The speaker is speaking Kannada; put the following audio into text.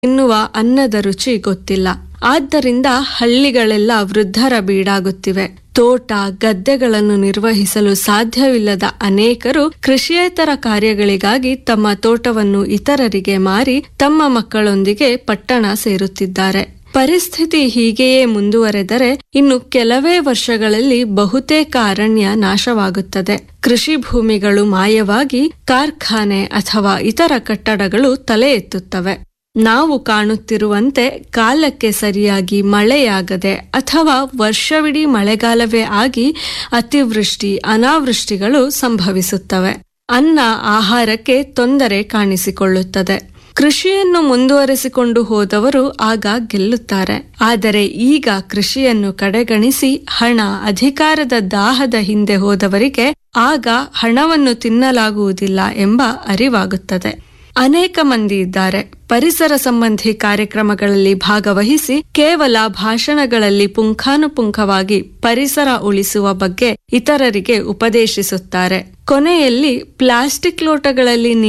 ತಿನ್ನುವ ಅನ್ನದ ರುಚಿ ಗೊತ್ತಿಲ್ಲ ಆದ್ದರಿಂದ ಹಳ್ಳಿಗಳೆಲ್ಲ ವೃದ್ಧರ ಬೀಡಾಗುತ್ತಿವೆ ತೋಟ ಗದ್ದೆಗಳನ್ನು ನಿರ್ವಹಿಸಲು ಸಾಧ್ಯವಿಲ್ಲದ ಅನೇಕರು ಕೃಷಿಯೇತರ ಕಾರ್ಯಗಳಿಗಾಗಿ ತಮ್ಮ ತೋಟವನ್ನು ಇತರರಿಗೆ ಮಾರಿ ತಮ್ಮ ಮಕ್ಕಳೊಂದಿಗೆ ಪಟ್ಟಣ ಸೇರುತ್ತಿದ್ದಾರೆ ಪರಿಸ್ಥಿತಿ ಹೀಗೆಯೇ ಮುಂದುವರೆದರೆ ಇನ್ನು ಕೆಲವೇ ವರ್ಷಗಳಲ್ಲಿ ಬಹುತೇಕ ಅರಣ್ಯ ನಾಶವಾಗುತ್ತದೆ ಕೃಷಿ ಭೂಮಿಗಳು ಮಾಯವಾಗಿ ಕಾರ್ಖಾನೆ ಅಥವಾ ಇತರ ಕಟ್ಟಡಗಳು ತಲೆ ಎತ್ತುತ್ತವೆ ನಾವು ಕಾಣುತ್ತಿರುವಂತೆ ಕಾಲಕ್ಕೆ ಸರಿಯಾಗಿ ಮಳೆಯಾಗದೆ ಅಥವಾ ವರ್ಷವಿಡೀ ಮಳೆಗಾಲವೇ ಆಗಿ ಅತಿವೃಷ್ಟಿ ಅನಾವೃಷ್ಟಿಗಳು ಸಂಭವಿಸುತ್ತವೆ ಅನ್ನ ಆಹಾರಕ್ಕೆ ತೊಂದರೆ ಕಾಣಿಸಿಕೊಳ್ಳುತ್ತದೆ ಕೃಷಿಯನ್ನು ಮುಂದುವರೆಸಿಕೊಂಡು ಹೋದವರು ಆಗ ಗೆಲ್ಲುತ್ತಾರೆ ಆದರೆ ಈಗ ಕೃಷಿಯನ್ನು ಕಡೆಗಣಿಸಿ ಹಣ ಅಧಿಕಾರದ ದಾಹದ ಹಿಂದೆ ಹೋದವರಿಗೆ ಆಗ ಹಣವನ್ನು ತಿನ್ನಲಾಗುವುದಿಲ್ಲ ಎಂಬ ಅರಿವಾಗುತ್ತದೆ ಅನೇಕ ಮಂದಿ ಇದ್ದಾರೆ ಪರಿಸರ ಸಂಬಂಧಿ ಕಾರ್ಯಕ್ರಮಗಳಲ್ಲಿ ಭಾಗವಹಿಸಿ ಕೇವಲ ಭಾಷಣಗಳಲ್ಲಿ ಪುಂಖಾನುಪುಂಖವಾಗಿ ಪರಿಸರ ಉಳಿಸುವ ಬಗ್ಗೆ ಇತರರಿಗೆ ಉಪದೇಶಿಸುತ್ತಾರೆ ಕೊನೆಯಲ್ಲಿ ಪ್ಲಾಸ್ಟಿಕ್ ಲೋಟಗಳಲ್ಲಿ